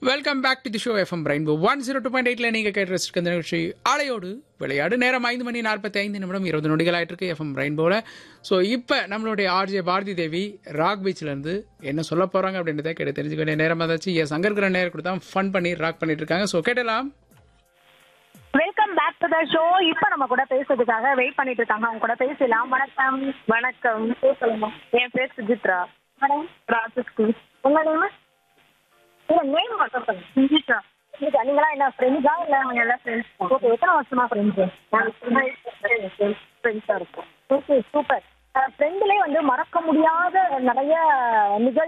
welcome back to the show FM brain one zero two point எயிட்ல நீங்க கேட்டு ரசிக்க இந்த நிகழ்ச்சி ஆலையோடு விளையாடு நேரம் ஐந்து மணி நாற்பத்தி ஐந்து நிமிடம் இருபது நொடிகள் ஆயிட்டு இருக்கு எஃப்எம் பிரைன் போல ஸோ இப்போ நம்மளுடைய ஆர்ஜே பாரதி தேவி ராக் பீச்ல இருந்து என்ன சொல்ல போறாங்க அப்படின்றத கேட்டு தெரிஞ்சுக்க வேண்டிய நேரம் ஏதாச்சும் எஸ் அங்க இருக்கிற நேரம் கூட தான் ஃபன் பண்ணி ராக் பண்ணிட்டு இருக்காங்க ஸோ கேட்டலாம் welcome back to the show இப்போ நம்ம கூட பேசுறதுக்காக வெயிட் பண்ணிட்டு இருக்காங்க அவங்க கூட பேசலாம் வணக்கம் வணக்கம் சொல்லுங்க என் பேர் சுஜித்ரா மேடம் ராஜஸ்கி உங்க நேம் இல்ல நேம் மட்டும் சொல்லுங்க சுஜித்ரா சுஜித்ரா நீங்களா என்ன ஃப்ரெண்ட்ஸா இல்ல அவங்க எல்லாம் ஃப்ரெண்ட்ஸ் ஓகே எத்தனை வருஷமா ஃப்ரெண்ட்ஸ் ஃப்ரெண்ட்ஸா இருக்கும் ஓகே சூப்பர் ஃப்ரெண்ட்லேயே வந்து மறக்க முடியாத நிறைய நிகழ்வு